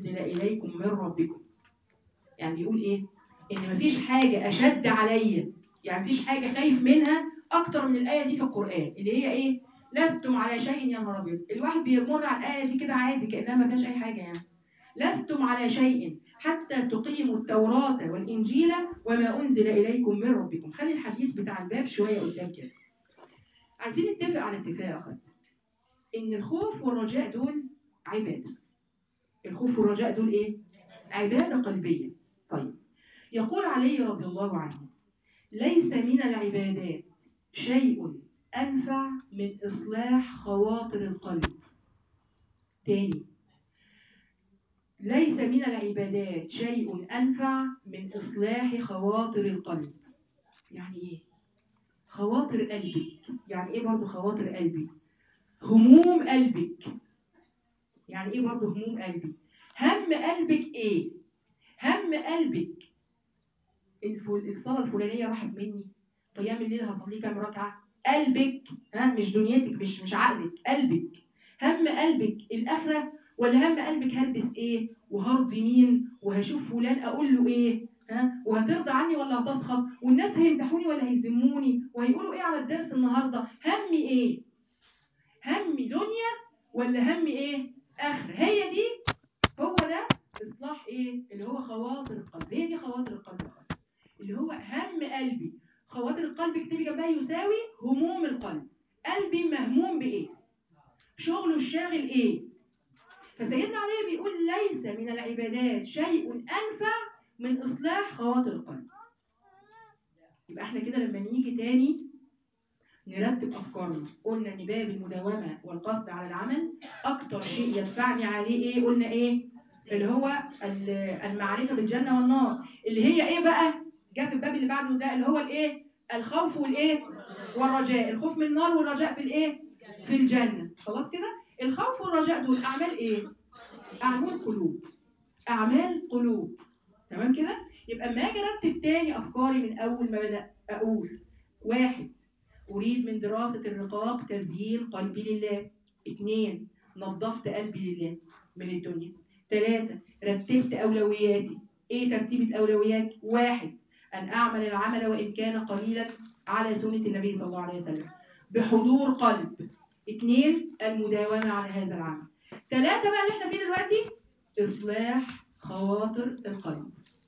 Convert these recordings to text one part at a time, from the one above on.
أنزل إليكم من ربكم يعني بيقول إيه؟ إن مفيش حاجة أشد عليا يعني مفيش حاجة خايف منها أكتر من الآية دي في القرآن اللي هي إيه؟ لستم على شيء يا نهار أبيض الواحد بيمر على الآية دي كده عادي كأنها ما فيهاش أي حاجة يعني لستم على شيء حتى تقيموا التوراة والإنجيل وما أنزل إليكم من ربكم خلي الحديث بتاع الباب شوية قدام كده عايزين نتفق على اتفاق يا أخوات إن الخوف والرجاء دول عبادة الخوف والرجاء دول إيه؟ عبادة قلبية طيب يقول علي رضي الله عنه ليس من العبادات شيء أنفع من إصلاح خواطر القلب تاني ليس من العبادات شيء أنفع من إصلاح خواطر القلب يعني إيه؟ خواطر قلبك يعني إيه برضو خواطر قلبي؟ هموم قلبك يعني إيه برضو هموم قلبي؟ هم قلبك إيه؟ هم قلبك الفل... الصلاة الفلانية راحت مني قيام الليل هصلي كام ركعة قلبك ها مش دنيتك مش مش عقلك قلبك هم قلبك الآخرة ولا هم قلبك هلبس ايه وهرضي مين وهشوف فلان اقول له ايه ها وهترضى عني ولا هتسخط والناس هيمدحوني ولا هيذموني وهيقولوا ايه على الدرس النهارده همي ايه همي دنيا ولا همي ايه اخره هي دي هو ده اصلاح ايه اللي هو خواطر القلب هي دي خواطر القلب يا أخوات. اللي هو هم قلبي خواطر القلب اكتبي جنبها يساوي هموم القلب قلبي مهموم بايه شغله الشاغل ايه فسيدنا علي بيقول ليس من العبادات شيء أنفع من إصلاح خواطر القلب يبقى احنا كده لما نيجي تاني نرتب أفكارنا قلنا إن باب المداومة والقصد على العمل أكتر شيء يدفعني عليه إيه قلنا إيه اللي هو ال- المعرفة بالجنة والنار اللي هي إيه بقى جاء في الباب اللي بعده ده اللي هو الإيه الخوف والإيه والرجاء الخوف من النار والرجاء في الإيه في الجنة خلاص كده الخوف والرجاء دول أعمال إيه أعمال قلوب أعمال قلوب تمام كده يبقى ما أجي أرتب تاني أفكاري من أول ما بدأت أقول واحد أريد من دراسة الرقاق تزيين قلبي لله اثنين نظفت قلبي لله من الدنيا ثلاثة رتبت أولوياتي إيه ترتيب الأولويات واحد أن أعمل العمل وإن كان قليلا على سنة النبي صلى الله عليه وسلم بحضور قلب اثنين المداومة على هذا العمل ثلاثة بقى اللي احنا فيه دلوقتي إصلاح خواطر القلب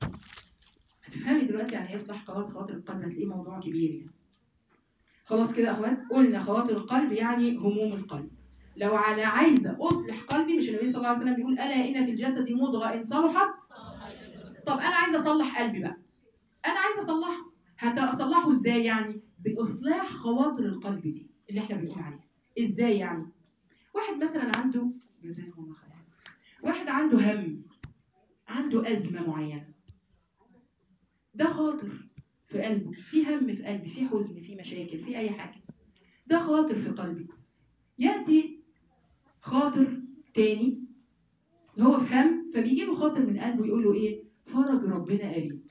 هتفهمي دلوقتي يعني ايه إصلاح خواطر خواطر القلب هتلاقيه موضوع كبير يعني خلاص كده يا اخوات قلنا خواطر القلب يعني هموم القلب لو انا عايزه اصلح قلبي مش النبي صلى الله عليه وسلم بيقول الا ان في الجسد مضغه ان صلحت طب انا عايزه اصلح قلبي بقى انا عايزه اصلحه هتصلحه ازاي يعني باصلاح خواطر القلب دي اللي احنا بنقول عليها ازاي يعني واحد مثلا عنده جزاكم الله خير واحد عنده هم عنده ازمه معينه ده خاطر في قلبه في هم في قلبي في حزن في مشاكل في اي حاجه ده خاطر في قلبي ياتي خاطر تاني هو في هم فبيجي له خاطر من قلبه يقول له ايه فرج ربنا قريب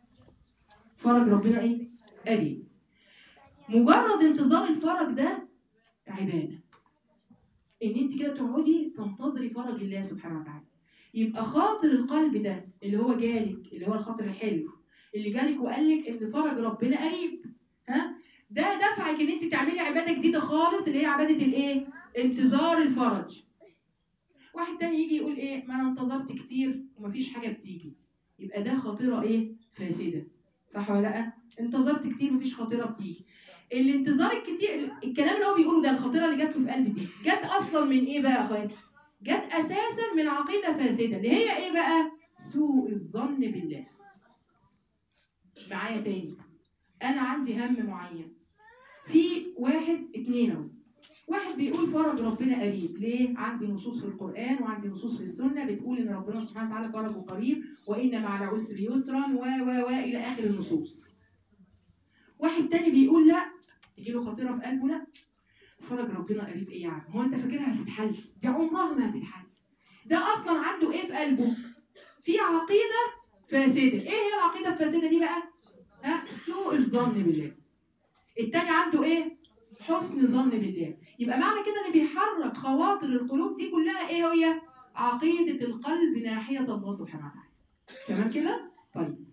فرج ربنا ايه قريب مجرد انتظار الفرج ده عباده ان انت كده تقعدي تنتظري فرج الله سبحانه وتعالى يبقى خاطر القلب ده اللي هو جالك اللي هو الخاطر الحلو اللي جالك وقال لك ان فرج ربنا قريب ها ده دفعك ان انت تعملي عباده جديده خالص اللي هي عباده الايه انتظار الفرج واحد تاني يجي يقول ايه ما انا انتظرت كتير ومفيش حاجه بتيجي يبقى ده خاطره ايه فاسده صح ولا لا انتظرت كتير ومفيش خاطره بتيجي الانتظار الكتير الكلام اللي هو بيقوله ده الخاطره اللي جات له في قلبي دي جت اصلا من ايه بقى يا اخواتي جت اساسا من عقيده فاسده اللي هي ايه بقى سوء الظن بالله معايا تاني انا عندي هم معين في واحد اتنين اهو واحد بيقول فرج ربنا قريب ليه عندي نصوص في القران وعندي نصوص في السنه بتقول ان ربنا سبحانه وتعالى فرجه قريب وان مع العسر يسرا و و و الى اخر النصوص واحد تاني بيقول لا تجي له خاطره في قلبه لا فرج ربنا قريب ايه يعني هو انت فاكرها هتتحل دي عمرها ما هتتحل ده اصلا عنده ايه في قلبه في عقيده فاسده ايه هي العقيده الفاسده دي بقى ها سوء الظن بالله التاني عنده ايه حسن ظن بالله يبقى معنى كده اللي بيحرك خواطر القلوب دي كلها ايه هي عقيده القلب ناحيه ناحيه الله سبحانه وتعالى تمام كده طيب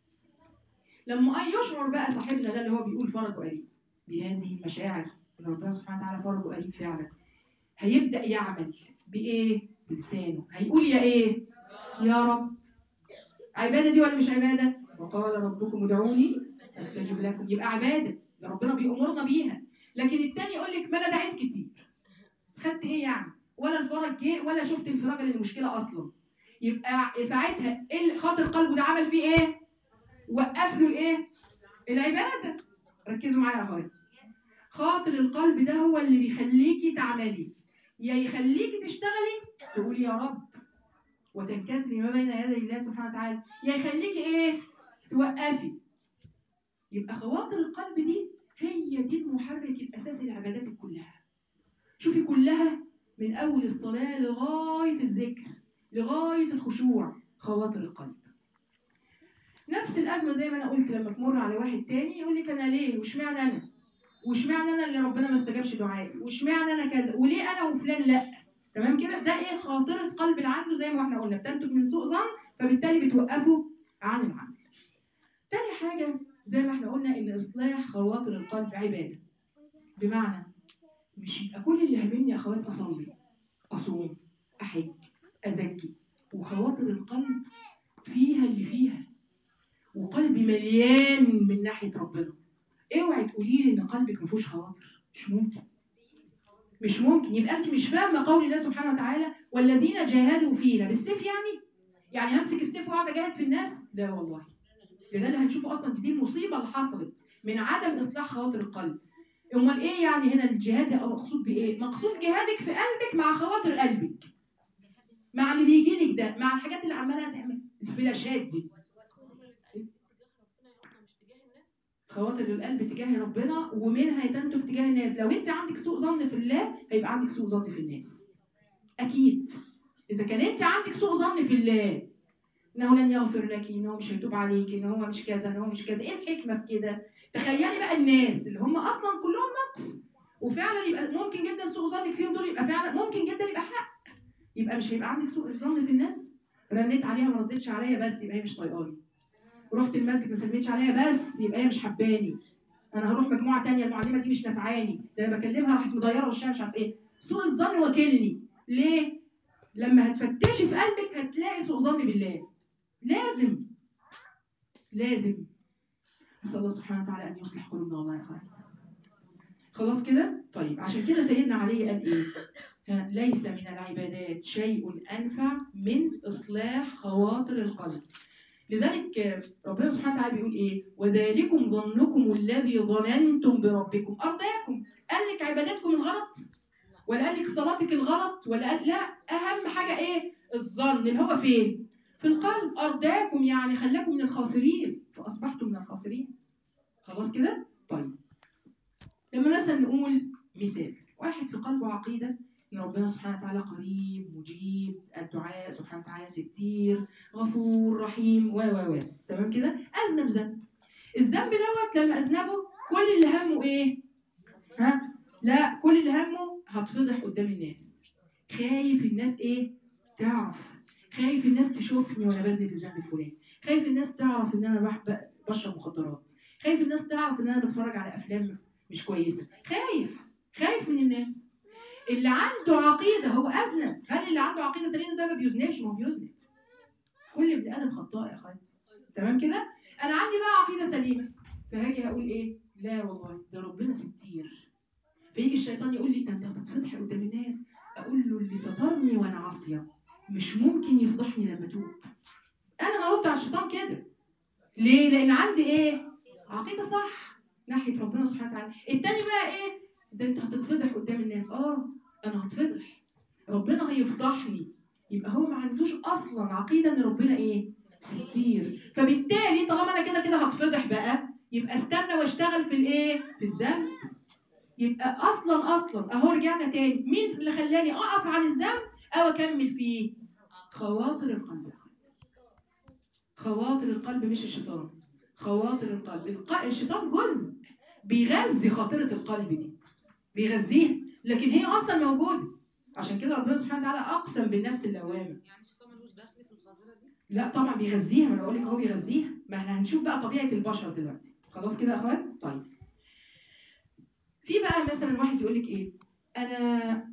لما أن يشعر بقى صاحبنا ده اللي هو بيقول فرج قريب بهذه المشاعر ان ربنا سبحانه وتعالى فرج قريب فعلا هيبدا يعمل بايه بلسانه هيقول يا ايه يا رب عباده دي ولا مش عباده وقال ربكم ادعوني استجب لكم يبقى عباده ده ربنا بيأمرنا بيها لكن التاني يقول لك ما انا دعيت كتير خدت ايه يعني ولا الفرج جه ولا شفت انفراج للمشكله اصلا يبقى ساعتها ال- خاطر قلبه ده عمل فيه ايه وقف له الايه العباده ركزوا معايا يا اخويا خاطر القلب ده هو اللي بيخليكي تعملي يا يخليكي تشتغلي تقولي يا رب وتنكسري ما بين يدي الله سبحانه وتعالى يا يخليكي ايه توقفي يبقى خواطر القلب دي هي دي المحرك الاساسي للعبادات كلها شوفي كلها من اول الصلاه لغايه الذكر لغايه الخشوع خواطر القلب نفس الازمه زي ما انا قلت لما تمر على واحد تاني يقول لك انا ليه واشمعنى انا واشمعنى انا اللي ربنا ما استجابش دعائي واشمعنى انا كذا وليه انا وفلان لا تمام كده ده ايه خاطره قلب اللي عنده زي ما احنا قلنا بتنتج من سوء ظن فبالتالي بتوقفه عن العمل تاني حاجه زي ما احنا قلنا ان اصلاح خواطر القلب عباده بمعنى مش يبقى كل اللي هاممني يا اخوات اصلي اصوم احج ازكي وخواطر القلب فيها اللي فيها وقلبي مليان من ناحيه ربنا اوعي تقولي لي ان قلبك ما فيهوش خواطر مش ممكن مش ممكن يبقى انت مش فاهمه قول الله سبحانه وتعالى والذين جاهدوا فينا بالسيف يعني يعني همسك السيف واقعد اجاهد في الناس لا والله ده ده اللي هنشوفه اصلا دي المصيبه اللي حصلت من عدم اصلاح خواطر القلب امال ايه يعني هنا الجهاد يبقى مقصود بايه مقصود جهادك في قلبك مع خواطر قلبك مع اللي بيجي لك ده مع الحاجات اللي عماله تعمل الفلاشات دي خواطر القلب تجاه ربنا ومنها تنتج تجاه الناس لو انت عندك سوء ظن في الله هيبقى عندك سوء ظن في الناس اكيد اذا كان انت عندك سوء ظن في الله انه لن يغفر لك ان هو مش هيتوب عليك ان هو مش كذا ان هو مش كذا ايه الحكمه في كده تخيلي بقى الناس اللي هم اصلا كلهم نقص وفعلا يبقى ممكن جدا سوء ظنك فيهم دول يبقى فعلا ممكن جدا يبقى حق يبقى مش هيبقى عندك سوء ظن في الناس رنيت عليها ما ردتش عليا بس يبقى هي مش طايقاني ورحت المسجد ما سلمتش عليا بس يبقى هي مش حباني انا هروح مجموعه تانية المعلمه دي مش نافعاني ده انا بكلمها راحت مضيره وشها مش عارف ايه سوء الظن وكلني ليه لما هتفتشي في قلبك هتلاقي سوء ظن بالله لازم لازم نسال الله سبحانه وتعالى ان يصلح قلوبنا والله يا اخوات خلاص كده طيب عشان كده سيدنا علي قال ايه ها، ليس من العبادات شيء انفع من اصلاح خواطر القلب لذلك آه، ربنا سبحانه وتعالى بيقول ايه وذلكم ظنكم الذي ظننتم بربكم ارضاكم قال لك عباداتكم الغلط ولا قال لك صلاتك الغلط ولا قال لا اهم حاجه ايه الظن اللي هو فين في القلب ارضاكم يعني خلاكم من الخاسرين فاصبحتم من الخاسرين خلاص كده طيب لما مثلا نقول مثال واحد في قلبه عقيده ان ربنا سبحانه وتعالى قريب مجيب الدعاء سبحانه وتعالى ستير غفور رحيم و و و تمام كده اذنب ذنب الذنب دوت لما اذنبه كل اللي همه ايه ها لا كل اللي همه هتفضح قدام الناس خايف الناس ايه تعرف خايف الناس تشوفني وانا بذنب الذنب الفلاني خايف الناس تعرف ان انا بح- ب- بشرب مخدرات خايف الناس تعرف ان انا بتفرج على افلام مش كويسه خايف خايف من الناس اللي عنده عقيده هو اذنب هل اللي عنده عقيده سليمه ده ما بيذنبش ما هو بيذنب كل ابن ادم خطاء يا اخواتي تمام كده انا عندي بقى عقيده سليمه فهاجي هقول ايه لا والله ده ربنا ستير فيجي الشيطان يقول لي ده انت هتتفضحي قدام الناس اقول له اللي سترني وانا عاصيه مش ممكن يفضحني لما اتوب انا هرد على الشيطان كده ليه لان عندي ايه عقيده صح ناحيه ربنا سبحانه وتعالى التاني بقى ايه ده انت هتتفضح قدام الناس اه انا هتفضح ربنا هيفضحني يبقى هو ما عندوش اصلا عقيده ان ربنا ايه ستير فبالتالي طالما انا كده كده هتفضح بقى يبقى استنى واشتغل في الايه في الذنب يبقى اصلا اصلا اهو رجعنا تاني مين اللي خلاني اقف عن الذنب او اكمل فيه خواطر القلب يا اخواتي خواطر القلب مش الشيطان خواطر القلب الق... الشيطان جزء بيغذي خاطرة القلب دي بيغذيها لكن هي اصلا موجوده عشان كده ربنا سبحانه وتعالى اقسم بالنفس اللوامه يعني الشيطان ملوش دخل في لا طبعا بيغذيها ما انا بقول لك هو بيغذيها ما احنا هنشوف بقى طبيعه البشر دلوقتي خلاص كده يا اخوات طيب في بقى مثلا واحد يقول لك ايه انا